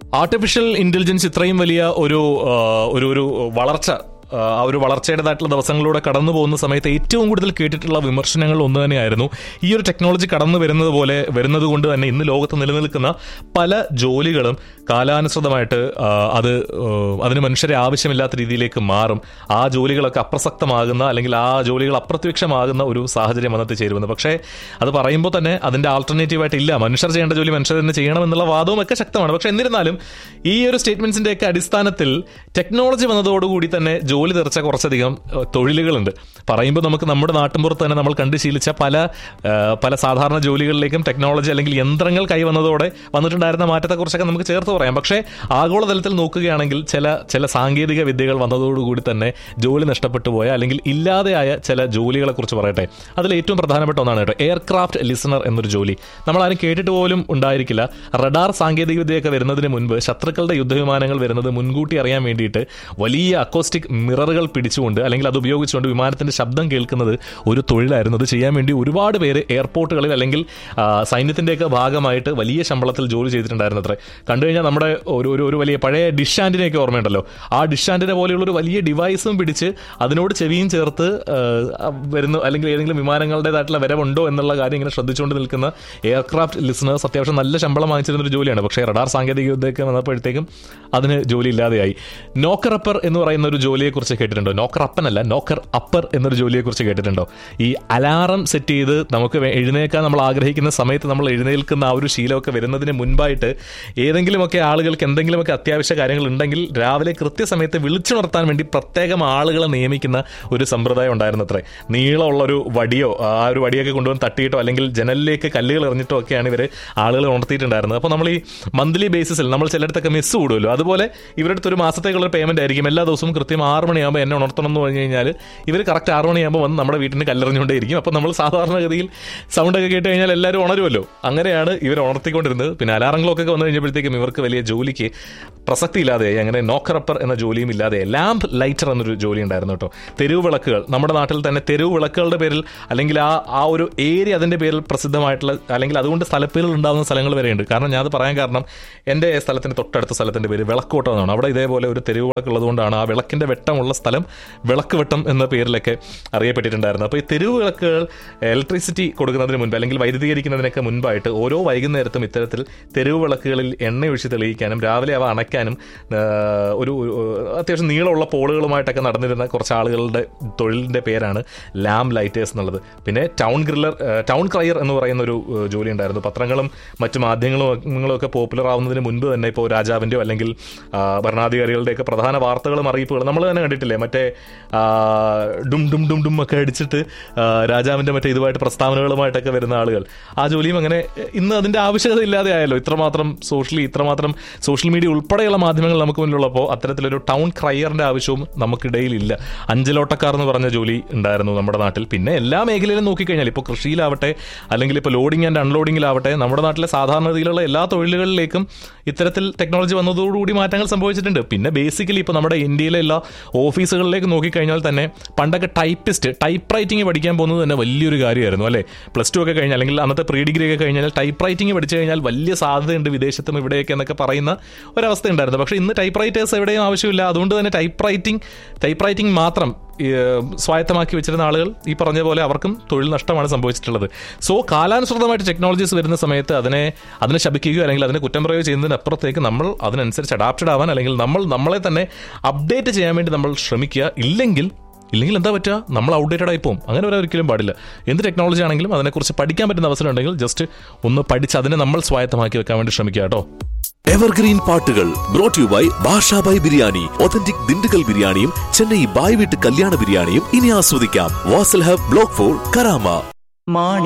artificial intelligence ഇത്രയും വലിയ ഒരു ആ, ഒരു ഒരു വളർച്ച ആ ആ ഒരു വളർച്ചയുടേതായിട്ടുള്ള ദിവസങ്ങളിലൂടെ കടന്നു പോകുന്ന സമയത്ത് ഏറ്റവും കൂടുതൽ കേട്ടിട്ടുള്ള വിമർശനങ്ങൾ ഒന്ന് തന്നെയായിരുന്നു ഈ ഒരു ടെക്നോളജി കടന്നു വരുന്നത് പോലെ വരുന്നത് കൊണ്ട് തന്നെ ഇന്ന് ലോകത്ത് നിലനിൽക്കുന്ന പല ജോലികളും കാലാനുസൃതമായിട്ട് ആ, അത് ആ, അതിന് മനുഷ്യരെ ആവശ്യമില്ലാത്ത രീതിയിലേക്ക് മാറും ആ ജോലികളൊക്കെ അപ്രസക്തമാകുന്ന അല്ലെങ്കിൽ ആ ജോലികൾ അപ്രത്യക്ഷമാകുന്ന ഒരു സാഹചര്യം വന്നെത്തി ചേരുമെന്ന് പക്ഷേ അത് പറയുമ്പോൾ തന്നെ അതിന്റെ ആൾട്ടർനേറ്റീവ് ആയിട്ട് ഇല്ല മനുഷ്യർ ചെയ്യേണ്ട ജോലി മനുഷ്യർ തന്നെ ചെയ്യണം എന്നുള്ള വാദവും ഒക്കെ ശക്തമാണ് പക്ഷെ എന്നിരുന്നാലും ഈ ഒരു സ്റ്റേറ്റ്മെന്റ്സിന്റെ ഒക്കെ അടിസ്ഥാനത്തിൽ ടെക്നോളജി വന്നതോടുകൂടി തന്നെ ജോലി തെറിച്ച കുറച്ചധികം ഏഹ്, തൊഴിലുകളുണ്ട് പറയുമ്പോൾ നമുക്ക് നമ്മുടെ നാട്ടിൻപുറത്ത് തന്നെ നമ്മൾ കണ്ടു ശീലിച്ച പല ഏഹ്, പല സാധാരണ ജോലികളിലേക്കും ടെക്നോളജി അല്ലെങ്കിൽ യന്ത്രങ്ങൾ കൈവന്നതോടെ വന്നിട്ടുണ്ടായിരുന്ന മാറ്റത്തെക്കുറിച്ചൊക്കെ നമുക്ക് ചേർത്ത് പറയാം പക്ഷേ ആഗോളതലത്തിൽ നോക്കുകയാണെങ്കിൽ ചില ചില സാങ്കേതിക വിദ്യകൾ വന്നതോടുകൂടി തന്നെ ജോലി നഷ്ടപ്പെട്ടു പോയ അല്ലെങ്കിൽ ഇല്ലാതെയായ ചില ജോലികളെ കുറിച്ച് പറയട്ടെ അതിൽ ഏറ്റവും പ്രധാനപ്പെട്ട ഒന്നാണ് കേട്ടോ എയർക്രാഫ്റ്റ് ലിസണർ എന്നൊരു ജോലി നമ്മൾ ആരും കേട്ടിട്ട് പോലും ഉണ്ടായിരിക്കില്ല റഡാർ സാങ്കേതിക വിദ്യയൊക്കെ വരുന്നതിന് മുൻപ് ശത്രുക്കളുടെ യുദ്ധവിമാനങ്ങൾ വരുന്നത് മുൻകൂട്ടി അറിയാൻ വേണ്ടിയിട്ട് വലിയ അക്കോസ്റ്റിക് മിററുകൾ പിടിച്ചുകൊണ്ട് അല്ലെങ്കിൽ അത് ഉപയോഗിച്ചുകൊണ്ട് വിമാനത്തിന്റെ ശബ്ദം കേൾക്കുന്നത് ഒരു തൊഴിലായിരുന്നു അത് ചെയ്യാൻ വേണ്ടി ഒരുപാട് പേര് എയർപോർട്ടുകളിൽ അല്ലെങ്കിൽ ആ, സൈന്യത്തിന്റെയൊക്കെ ഭാഗമായിട്ട് വലിയ ശമ്പളത്തിൽ ജോലി ചെയ്തിട്ടുണ്ടായിരുന്നു അത്രേ കണ്ടു കഴിഞ്ഞാൽ നമ്മുടെ ഒരു ഒരു ഒരു വലിയ പഴയ ഡിഷ് ആൻറ്റിനെയൊക്കെ ഓർമ്മയുണ്ടല്ലോ ആ ഡിഷ് ആൻറ്റിനെ പോലെയുള്ള ഒരു വലിയ ഡിവൈസും പിടിച്ച് അതിനോട് ചെവിയും ചേർത്ത് ആ, വരുന്നു അല്ലെങ്കിൽ ഏതെങ്കിലും വിമാനങ്ങളുടേതായിട്ടുള്ള വരവുണ്ടോ എന്നുള്ള കാര്യം ഇങ്ങനെ ശ്രദ്ധിച്ചുകൊണ്ട് നിൽക്കുന്ന എയർക്രാഫ്റ്റ് ലിസണേഴ്സ് അത്യാവശ്യം നല്ല ശമ്പളം വാങ്ങിച്ചിരുന്ന ഒരു ജോലിയാണ് പക്ഷേ റഡാർ സാങ്കേതിക വിദ്യയൊക്കെ വന്നപ്പോഴത്തേക്കും അതിന് ജോലി ഇല്ലാതെയായി നോക്കർ അപ്പർ എന്ന് പറയുന്ന ഒരു ജോലിയെക്കുറിച്ച് കേട്ടിട്ടുണ്ടോ നോക്കർ അപ്പനല്ല നോക്കർ അപ്പർ എന്നൊരു ജോലിയെക്കുറിച്ച് കേട്ടിട്ടുണ്ടോ ഈ അലാറം സെറ്റ് ചെയ്ത് നമുക്ക് വേ- എഴുന്നേൽക്കാൻ നമ്മൾ ആഗ്രഹിക്കുന്ന സമയത്ത് നമ്മൾ എഴുന്നേൽക്കുന്ന ആ ഒരു ശീലമൊക്കെ വരുന്നതിന് മുൻപായിട്ട് ഏതെങ്കിലുമൊക്കെ ആളുകൾക്ക് എന്തെങ്കിലുമൊക്കെ അത്യാവശ്യ കാര്യങ്ങൾ ഉണ്ടെങ്കിൽ രാവിലെ കൃത്യസമയത്ത് വിളിച്ചുണർത്താൻ വേണ്ടി പ്രത്യേകം ആളുകളെ നിയമിക്കുന്ന ഒരു സമ്പ്രദായം ഉണ്ടായിരുന്നു അത്രേ നീളമുള്ള ഒരു വടിയോ ആ ഒരു വടിയൊക്കെ കൊണ്ടുവന്ന് തട്ടിയിട്ടോ അല്ലെങ്കിൽ ജനലിലേക്ക് കല്ലുകൾ എറിഞ്ഞിട്ടോ ഒക്കെയാണ് ഇവർ ആളുകളെ ഉണർത്തിയിട്ടുണ്ടായിരുന്നത് അപ്പോൾ നമ്മൾ ഈ മന്ത്ലി ബേസിസിൽ നമ്മൾ ചിലയിടത്തൊക്കെ മിസ് കൂടുമല്ലോ അതുപോലെ ഇവരുടെ അടുത്ത് ഒരു മാസത്തേക്കുള്ള ഒരു പേയ്മെന്റ് ആയിരിക്കും എല്ലാ ദിവസവും കൃത്യം ആറ് മണിയാകുമ്പോൾ എന്നെ ഉണർത്തണം എന്ന് പറഞ്ഞു കഴിഞ്ഞാൽ ഇവർ കറക്റ്റ് ആറ് മണിയാകുമ്പോൾ വന്ന് നമ്മുടെ വീട്ടിന് കല്ലെറിഞ്ഞുകൊണ്ടേയിരിക്കും അപ്പോൾ നമ്മൾ സാധാരണഗതിയിൽ സൗണ്ടൊക്കെ കേട്ട് കഴിഞ്ഞാൽ എല്ലാവരും ഉണരുമല്ലോ അങ്ങനെയാണ് ഇവർ ഉണർത്തിക്കൊണ്ടിരുന്നത് പിന്നെ അലാറങ്ങളൊക്കെ വന്നു കഴിഞ്ഞപ്പോഴത്തേക്കും ഇവർക്ക് വലിയ ജോലിക്ക് പ്രസക്തി ഇല്ലാതെയായി അങ്ങനെ നോക്കറപ്പർ എന്ന ജോലിയും ഇല്ലാതെ ലാമ്പ് ലൈറ്റർ എന്നൊരു ജോലി ഉണ്ടായിരുന്നു കേട്ടോ തെരുവ് വിളക്കുകൾ നമ്മുടെ നാട്ടിൽ തന്നെ തെരുവ് വിളക്കുകളുടെ പേരിൽ അല്ലെങ്കിൽ ആ ആ ഒരു ഏരിയ അതിന്റെ പേരിൽ പ്രസിദ്ധമായിട്ടുള്ള അല്ലെങ്കിൽ അതുകൊണ്ട് സ്ഥലപ്പേരുകൾ ഉണ്ടാകുന്ന സ്ഥലങ്ങൾ വരെയുണ്ട് കാരണം ഞാൻ അത് പറയാൻ കാരണം എൻ്റെ സ്ഥലത്തിന്റെ തൊട്ടടുത്ത സ്ഥലത്തിന്റെ പേര് വിളക്കോട്ടം എന്നാണ് അവിടെ ഇതേപോലെ ഒരു തെരുവ് വിളക്ക് ഉള്ളതുകൊണ്ടാണ് ആ വിളക്കിന്റെ വെട്ടമുള്ള സ്ഥലം വിളക്ക് വെട്ടം എന്ന പേരിലൊക്കെ അറിയപ്പെട്ടിട്ടുണ്ടായിരുന്നത് അപ്പോൾ ഈ തെരുവ് വിളക്കുകൾ ഇലക്ട്രിസിറ്റി കൊടുക്കുന്നതിന് മുൻപ് അല്ലെങ്കിൽ വൈദ്യുതീകരിക്കുന്നതിനൊക്കെ മുൻപായിട്ട് ഓരോ വൈകുന്നേരത്തും ഇത്തരത്തിൽ തെരുവ് വിളക്കുകളിൽ എണ്ണ ഒഴിച്ച് തെളിയിക്കാനും രാവിലെ അവ അണയ്ക്കാനും ആ, ഒരു ഒരു, അത്യാവശ്യം നീളമുള്ള പോളുകളുമായിട്ടൊക്കെ നടന്നിരുന്ന കുറച്ച് ആളുകളുടെ തൊഴിലിന്റെ പേരാണ് ലാം ലൈറ്റേഴ്സ് എന്നുള്ളത് പിന്നെ ടൗൺ ഗ്രില്ലർ ടൗൺ ക്രയർ എന്ന് പറയുന്ന ഒരു ഏഹ്, ജോലി ഉണ്ടായിരുന്നു പത്രങ്ങളും മറ്റു മാധ്യമങ്ങളും ഒക്കെ പോപ്പുലർ ആവുന്നതിന് മുൻപ് തന്നെ ഇപ്പോൾ രാജാവിൻ്റെയോ അല്ലെങ്കിൽ ആ, ഭരണാധികാരികളുടെയൊക്കെ പ്രധാന വാർത്തകളും അറിയിപ്പുകളും നമ്മൾ തന്നെ കണ്ടിട്ടില്ലേ മറ്റേ ആ, ഡും ഡും ഡും ഡും ഒക്കെ അടിച്ചിട്ട് ആ, രാജാവിൻ്റെ മറ്റേ ഇതുമായിട്ട് പ്രസ്താവനകളുമായിട്ടൊക്കെ വരുന്ന ആളുകൾ ആ ജോലിയും അങ്ങനെ ഇന്ന് അതിൻ്റെ ആവശ്യകത ഇല്ലാതെ ആയല്ലോ ഇത്രമാത്രം സോഷ്യലി ഇത്രമാത്രം സോഷ്യൽ മീഡിയ ഉൾപ്പെടെയുള്ള മാധ്യമങ്ങൾ നമുക്ക് മുന്നിലുള്ളപ്പോൾ അത്തരത്തിലൊരു ടൗൺ ക്രയറിൻ്റെ ആവശ്യവും നമുക്കിടയിലില്ല അഞ്ചലോട്ടക്കാർ എന്ന് പറഞ്ഞ ജോലി ഉണ്ടായിരുന്നു നമ്മുടെ നാട്ടിൽ പിന്നെ എല്ലാ മേഖലയിലും നോക്കിക്കഴിഞ്ഞാൽ ഇപ്പോൾ കൃഷിയിലാവട്ടെ അല്ലെങ്കിൽ ഇപ്പോൾ ലോഡിംഗ് ആൻഡ് അൺലോഡിങ്ങിലാവട്ടെ നമ്മുടെ നാട്ടിലെ സാധാരണ രീതിയിലുള്ള എല്ലാ തൊഴിലുകളിലേക്കും ഇത്തരത്തിൽ ടെക്നോളജി വന്നതോടുകൂടി മാറ്റങ്ങൾ സംഭവിച്ചിട്ടുണ്ട് പിന്നെ ബേസിക്കലി ഇപ്പോൾ നമ്മുടെ ഇന്ത്യയിലെ എല്ലാ ഓഫീസുകളിലേക്ക് നോക്കിക്കഴിഞ്ഞാൽ തന്നെ പണ്ടൊക്കെ ടൈപ്പിസ്റ്റ് ടൈപ്പ് റൈറ്റിംഗ് പഠിക്കാൻ പോകുന്നത് തന്നെ വലിയൊരു കാര്യമായിരുന്നു അല്ലേ പ്ലസ് ടു ഒക്കെ കഴിഞ്ഞാൽ അല്ലെങ്കിൽ അന്നത്തെ പ്രീ ഡിഗ്രി ഒക്കെ കഴിഞ്ഞാൽ ടൈപ്പ് റൈറ്റിംഗ് പഠിച്ചു കഴിഞ്ഞാൽ വലിയ സാധ്യതയുണ്ട് വിദേശത്തും ഇവിടെയൊക്കെ എന്നൊക്കെ പറയുന്ന ഒരവസ്ഥ ഉണ്ടായിരുന്നു പക്ഷേ ഇന്ന് ടൈപ്പ് റൈറ്റേഴ്സ് എവിടെയും ആവശ്യമില്ല അതുകൊണ്ട് തന്നെ ടൈപ്പ് റൈറ്റിംഗ് ടൈപ്പ് റൈറ്റിംഗ് മാത്രം ഈ, ഏഹ്, സ്വായത്തമാക്കി വെച്ചിരുന്ന ആളുകൾ ഈ പറഞ്ഞ പോലെ അവർക്കും തൊഴിൽ നഷ്ടമാണ് സംഭവിച്ചിട്ടുള്ളത് സോ കാലാനുസൃതമായിട്ട് ടെക്നോളജീസ് വരുന്ന സമയത്ത് അതിനെ അതിനെ ശപിക്കുകയോ അല്ലെങ്കിൽ അതിനെ കുറ്റം പറയുകയോ ചെയ്യുന്നതിനപ്പുറത്തേക്ക് നമ്മൾ അതിനനുസരിച്ച് അഡാപ്റ്റഡ് ആവാൻ അല്ലെങ്കിൽ നമ്മൾ നമ്മളെ തന്നെ അപ്ഡേറ്റ് ചെയ്യാൻ വേണ്ടി നമ്മൾ ശ്രമിക്കുക ഇല്ലെങ്കിൽ ഇല്ലെങ്കിൽ എന്താ പറ്റുക നമ്മൾ ഔട്ട്ഡേറ്റഡ് ആയി പോകും അങ്ങനെ വരാൻ ഒരിക്കലും പാടില്ല എന്ത് ടെക്നോളജി ആണെങ്കിലും അതിനെക്കുറിച്ച് പഠിക്കാൻ പറ്റുന്ന അവസരം ഉണ്ടെങ്കിൽ ജസ്റ്റ് ഒന്ന് പഠിച്ച് അതിനെ നമ്മൾ സ്വായത്തമാക്കി വെക്കാൻ വേണ്ടി ശ്രമിക്കുക കേട്ടോ എവർഗ്രീൻ പാട്ടുകൾ brought you by Basha by biryani authentic Dindigul ബിരിയാണിയും ചെന്നൈ ബായ് വീട്ട് കല്യാണ ബിരിയാണിയും ഇനി ആസ്വദിക്കാം Vasal hub block four Karama Mani